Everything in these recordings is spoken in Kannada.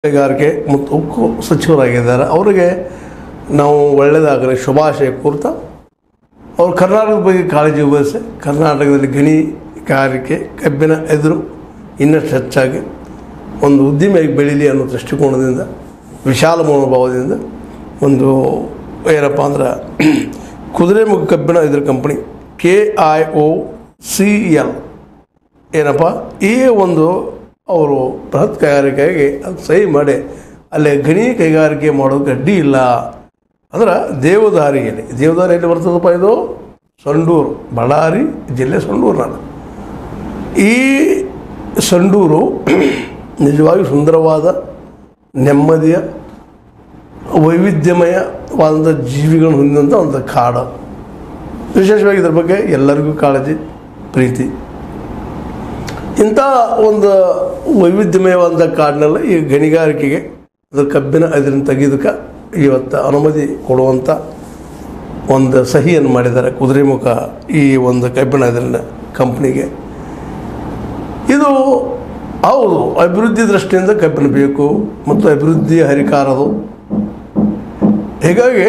ಕೈಗಾರಿಕೆ ಮತ್ತು ಉಕ್ಕು ಸಚಿವರಾಗಿದ್ದಾರೆ ಅವರಿಗೆ ನಾವು ಒಳ್ಳೆಯದಾಗಲಿ ಶುಭಾಶಯ ಕೋರ್ತಾ ಅವರು ಕರ್ನಾಟಕದ ಬಗ್ಗೆ ಕಾಳಜಿ ವಹಿಸಿ ಕರ್ನಾಟಕದಲ್ಲಿ ಗಣಿಗಾರಿಕೆ ಕಬ್ಬಿನ ಎದುರು ಇನ್ನಷ್ಟು ಹೆಚ್ಚಾಗಿ ಒಂದು ಉದ್ದಿಮೆಯಾಗಿ ಬೆಳೀಲಿ ಅನ್ನೋ ದೃಷ್ಟಿಕೋನದಿಂದ ವಿಶಾಲ ಮನೋಭಾವದಿಂದ ಒಂದು ಏನಪ್ಪ ಅಂದ್ರೆ ಕುದುರೆಮುಖ ಕಬ್ಬಿಣ ಇದ್ರ company K I O C L ಏನಪ್ಪ ಈ ಒಂದು ಅವರು ಬೃಹತ್ ಕೈಗಾರಿಕೆಗೆ ಅದು ಸಹಿ ಮಾಡಿ ಅಲ್ಲಿ ಗಣಿ ಕೈಗಾರಿಕೆ ಮಾಡೋಕೆ ಅಡ್ಡಿ ಇಲ್ಲ ಅಂದ್ರೆ ದೇವದಾರಿಯಲ್ಲಿ ದೇವದಾರಿಯಲ್ಲಿ ಬರ್ತದಪ್ಪ ಇದು ಸಂಡೂರು ಬಳ್ಳಾರಿ ಜಿಲ್ಲೆ ಸಂಡೂರು ನಾನು ಈ ಸಂಡೂರು ನಿಜವಾಗಿ ಸುಂದರವಾದ ನೆಮ್ಮದಿಯ ವೈವಿಧ್ಯಮಯವಾದಂಥ ಜೀವಿಗಳನ್ನು ಹೊಂದಿದಂಥ ಒಂದು ಕಾಡು ವಿಶೇಷವಾಗಿ ಇದ್ರ ಬಗ್ಗೆ ಎಲ್ಲರಿಗೂ ಕಾಳಜಿ ಪ್ರೀತಿ ಇಂಥ ಒಂದು ವೈವಿಧ್ಯಮಯವಾದ ಕಾಡಿನಲ್ಲಿ ಈ ಗಣಿಗಾರಿಕೆಗೆ ಅದ್ರ ಕಬ್ಬಿನ ಅದನ್ನು ತೆಗೆದಕ್ಕೆ ಇವತ್ತು ಅನುಮತಿ ಕೊಡುವಂಥ ಒಂದು ಸಹಿಯನ್ನು ಮಾಡಿದ್ದಾರೆ ಕುದುರೆಮುಖ ಈ ಒಂದು ಕಬ್ಬಿಣ ಅದರಿನ ಕಂಪ್ನಿಗೆ ಇದು ಹೌದು ಅಭಿವೃದ್ಧಿ ದೃಷ್ಟಿಯಿಂದ ಕಬ್ಬಿಣ ಬೇಕು ಮತ್ತು ಅಭಿವೃದ್ಧಿ ಹರಿಕಾರದು ಹೀಗಾಗಿ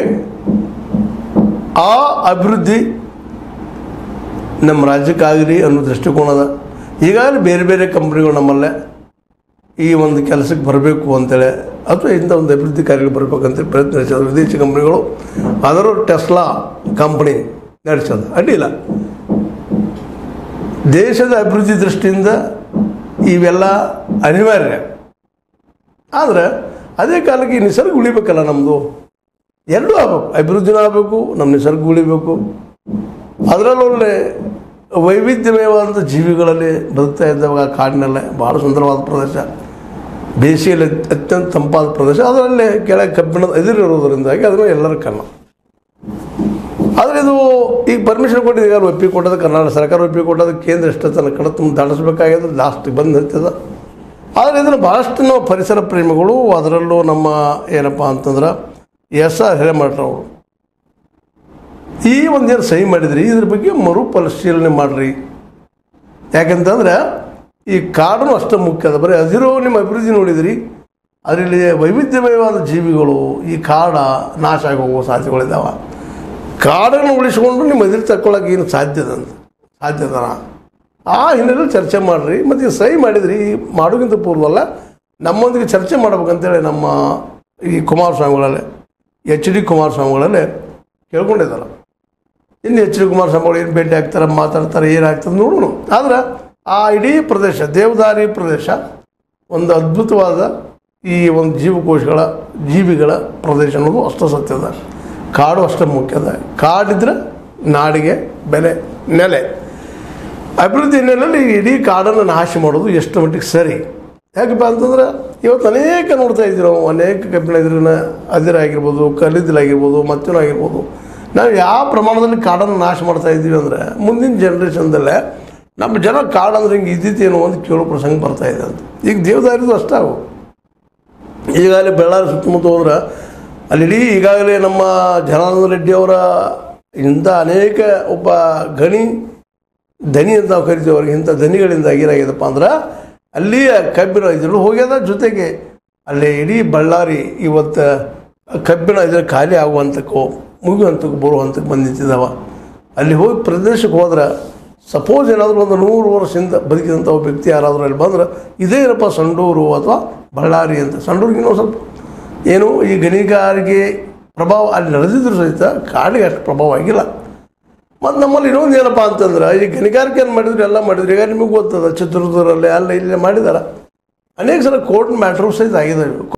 ಆ ಅಭಿವೃದ್ಧಿ ನಮ್ಮ ರಾಜ್ಯಕ್ಕಾಗಲಿ ಅನ್ನೋ ದೃಷ್ಟಿಕೋನದ ಈಗಾಗಲೇ ಬೇರೆ ಬೇರೆ ಕಂಪ್ನಿಗಳು ನಮ್ಮಲ್ಲೇ ಈ ಒಂದು ಕೆಲಸಕ್ಕೆ ಬರಬೇಕು ಅಂತೇಳಿ ಅಥವಾ ಇಂಥ ಒಂದು ಅಭಿವೃದ್ಧಿ ಕಾರ್ಯಗಳು ಬರಬೇಕಂತೇಳಿ ಪ್ರಯತ್ನ ನಡೆಸೋದು ವಿದೇಶಿ ಕಂಪ್ನಿಗಳು ಅದರಲ್ಲೂ ಟೆಸ್ಲಾ ಕಂಪ್ನಿ ನಡೆಸೋದು ಅಡ್ಡಿಲ್ಲ ದೇಶದ ಅಭಿವೃದ್ಧಿ ದೃಷ್ಟಿಯಿಂದ ಇವೆಲ್ಲ ಅನಿವಾರ್ಯ ಆದರೆ ಅದೇ ಕಾಲಕ್ಕೆ ಈ ನಿಸರ್ಗ ಉಳಿಬೇಕಲ್ಲ ನಮ್ಮದು ಎರಡೂ ಆಗಬೇಕು ಅಭಿವೃದ್ಧಿನೂ ಆಗಬೇಕು ನಮ್ಮ ನಿಸರ್ಗ ಉಳಿಬೇಕು ಅದರಲ್ಲೂ ಒಳ್ಳೆ ವೈವಿಧ್ಯಮಯವಾದಂಥ ಜೀವಿಗಳಲ್ಲಿ ಬದುಕ್ತಾ ಇದ್ದವಾಗ ಕಾಡಿನಲ್ಲೇ ಭಾಳ ಸುಂದರವಾದ ಪ್ರದೇಶ ಬೇಸಿಗೆಯಲ್ಲಿ ಅತ್ಯಂತ ತಂಪಾದ ಪ್ರದೇಶ ಅದರಲ್ಲೇ ಕೆಳಗೆ ಕಬ್ಬಿಣದ ಎದುರಿರೋದರಿಂದಾಗಿ ಅದನ್ನು ಎಲ್ಲರ ಕಣ್ಣ ಆದರೆ ಇದು ಈಗ ಪರ್ಮಿಷನ್ ಕೊಟ್ಟಿದ್ದು ಈಗ ಒಪ್ಪಿಗೆ ಕೊಟ್ಟದ ಕರ್ನಾಟಕ ಸರ್ಕಾರ ಒಪ್ಪಿಗೆ ಕೊಟ್ಟದ ಕೇಂದ್ರ ಎಷ್ಟು ತನಕ ಕಡೆ ತುಂಬ ದಾಟಿಸ್ಬೇಕಾಗ್ಯದ ಲಾಸ್ಟಿಗೆ ಬಂದು ನಿಂತದ ಆದರೆ ಇದನ್ನು ಭಾಳಷ್ಟು ನಾವು ಪರಿಸರ ಪ್ರೇಮಿಗಳು ಅದರಲ್ಲೂ ನಮ್ಮ ಏನಪ್ಪ ಅಂತಂದ್ರೆ ಎಸ್ ಆರ್ ಹಿರೇಮಠರವರು ಈ ಒಂದೇನು ಸಹಿ ಮಾಡಿದ್ರಿ ಇದ್ರ ಬಗ್ಗೆ ಮರುಪರಿಶೀಲನೆ ಮಾಡಿರಿ ಯಾಕಂತಂದ್ರೆ ಈ ಕಾಡನ್ನು ಅಷ್ಟೇ ಮುಖ್ಯ ಅದ ಬರೀ ಅದಿರೋ ನಿಮ್ಮ ಅಭಿವೃದ್ಧಿ ನೋಡಿದ್ರಿ ಅದರಲ್ಲಿ ವೈವಿಧ್ಯಮಯವಾದ ಜೀವಿಗಳು ಈ ಕಾಡ ನಾಶ ಆಗಿ ಹೋಗುವ ಸಾಧ್ಯತೆಗಳಿದ್ದಾವೆ ಕಾಡನ್ನು ಉಳಿಸ್ಕೊಂಡು ನಿಮ್ಮ ಎದುರು ತಕ್ಕೊಳ್ಳೋಕೆ ಏನು ಸಾಧ್ಯದ ಅಂತ ಸಾಧ್ಯದನ ಆ ಹಿನ್ನೆಲೆಯಲ್ಲಿ ಚರ್ಚೆ ಮಾಡಿರಿ ಮತ್ತು ಈ ಸಹಿ ಮಾಡಿದ್ರಿ ಮಾಡೋಕ್ಕಿಂತ ಪೂರ್ವಲ್ಲ ನಮ್ಮೊಂದಿಗೆ ಚರ್ಚೆ ಮಾಡ್ಬೇಕಂತೇಳಿ ನಮ್ಮ ಈ ಕುಮಾರಸ್ವಾಮಿಗಳಲ್ಲೇ ಎಚ್ ಡಿ ಕುಮಾರಸ್ವಾಮಿಗಳಲ್ಲೇ ಕೇಳ್ಕೊಂಡಿದ್ದಾರೆ ಇನ್ನು ಎಚ್ ಡಿ ಕುಮಾರಸ್ವಾಮಿಗಳು ಏನು ಭೇಟಿ ಆಗ್ತಾರೆ ಮಾತಾಡ್ತಾರೆ ಏನಾಗ್ತದೆ ನೋಡೋಣ ಆದ್ರೆ ಆ ಇಡೀ ಪ್ರದೇಶ ದೇವದಾರಿ ಪ್ರದೇಶ ಒಂದು ಅದ್ಭುತವಾದ ಈ ಒಂದು ಜೀವಕೋಶಗಳ ಜೀವಿಗಳ ಪ್ರದೇಶ ಅನ್ನೋದು ಅಷ್ಟು ಸತ್ಯದ ಕಾಡು ಅಷ್ಟೇ ಮುಖ್ಯದ ಕಾಡಿದ್ರೆ ನಾಡಿಗೆ ಬೆಲೆ ನೆಲೆ ಅಭಿವೃದ್ಧಿ ಹಿನ್ನೆಲೆಯಲ್ಲಿ ಇಡೀ ಕಾಡನ್ನು ನಾಶ ಮಾಡೋದು ಎಷ್ಟು ಮಟ್ಟಿಗೆ ಸರಿ ಯಾಕಪ್ಪ ಅಂತಂದ್ರೆ ಇವತ್ತು ಅನೇಕ ನೋಡ್ತಾ ಇದ್ದೀವಿ ನಾವು ಅನೇಕ ಕಬ್ಬಿಣ ಇದ್ರನ್ನ ಅದಿರಾಗಿರ್ಬೋದು ಕಲ್ಲಿದ್ದಲಾಗಿರ್ಬೋದು ಮತ್ತೇನೋ ಆಗಿರ್ಬೋದು ನಾವು ಯಾವ ಪ್ರಮಾಣದಲ್ಲಿ ಕಾಡನ್ನು ನಾಶ ಮಾಡ್ತಾ ಇದ್ದೀವಿ ಅಂದರೆ ಮುಂದಿನ ಜನ್ರೇಷನ್ದಲ್ಲೇ ನಮ್ಮ ಜನ ಕಾಡು ಅಂದ್ರೆ ಹಿಂಗೆ ಇದ್ದಿತ್ತೇನೋ ಅಂತ ಕೇಳೋ ಪ್ರಸಂಗ ಬರ್ತಾ ಇದೆ ಅಂತ ಈಗ ದೇವದಾರಿದು ಅಷ್ಟೇ ಅವು ಈಗಾಗಲೇ ಬೆಳ್ಳಾರಿ ಸುತ್ತಮುತ್ತ ಹೋದ್ರೆ ಅಲ್ಲಿ ಇಡೀ ಈಗಾಗಲೇ ನಮ್ಮ ಜನಾರ್ದನ ರೆಡ್ಡಿ ಅವರ ಇಂಥ ಅನೇಕ ಒಬ್ಬ ಗಣಿ ದನಿ ಅಂತ ನಾವು ಕರಿತೀವಿ ಅವ್ರಿಗೆ ಇಂಥ ದನಿಗಳಿಂದ ಏನಾಗಿದೆಪ್ಪ ಅಂದ್ರೆ ಅಲ್ಲಿ ಕಬ್ಬಿಣ ಇದ್ರು ಹೋಗ್ಯದ ಜೊತೆಗೆ ಅಲ್ಲಿ ಇಡೀ ಬಳ್ಳಾರಿ ಇವತ್ತು ಕಬ್ಬಿಣ ಇದ್ರೆ ಖಾಲಿ ಆಗುವಂತಕ್ಕೂ ಮುಗಿಯುವಂತಕ್ಕೂ ಬರುವಂತಕ್ಕೆ ಬಂದು ನಿಂತಿದ್ದಾವ ಅಲ್ಲಿ ಹೋಗಿ ಪ್ರದೇಶಕ್ಕೆ ಹೋದ್ರೆ ಸಪೋಸ್ ಏನಾದರೂ ಒಂದು ನೂರು ವರ್ಷದಿಂದ ಬದುಕಿದಂಥ ಒಬ್ಬ ವ್ಯಕ್ತಿ ಯಾರಾದರೂ ಅಲ್ಲಿ ಬಂದ್ರೆ ಇದೇನಪ್ಪ ಸಂಡೂರು ಅಥವಾ ಬಳ್ಳಾರಿ ಅಂತ ಸಂಡೂರಿಗೆ ಇನ್ನೂ ಸ್ವಲ್ಪ ಏನು ಈ ಗಣಿಗಾರಿಕೆ ಪ್ರಭಾವ ಅಲ್ಲಿ ನಡೆದಿದ್ರು ಸಹಿತ ಕಾಡಿಗೆ ಅಷ್ಟು ಪ್ರಭಾವ ಆಗಿಲ್ಲ ಮತ್ತು ನಮ್ಮಲ್ಲಿ ಇನ್ನೊಂದು ಏನಪ್ಪ ಅಂತಂದ್ರೆ ಈ ಗಣಿಗಾರಿಕೆಯನ್ನು ಮಾಡಿದ್ರು ಎಲ್ಲ ಮಾಡಿದ್ರು ಈಗ ನಿಮಗೆ ಗೊತ್ತದ ಚಿತ್ರದುರ್ಗದಲ್ಲಿ ಅಲ್ಲ ಇಲ್ಲಿ ಮಾಡಿದಾರೆ ಅನೇಕ ಸಲ ಕೋರ್ಟ್ ಮ್ಯಾಟ್ರು ಸಹಿತ ಆಗಿದ್ದಾವೆ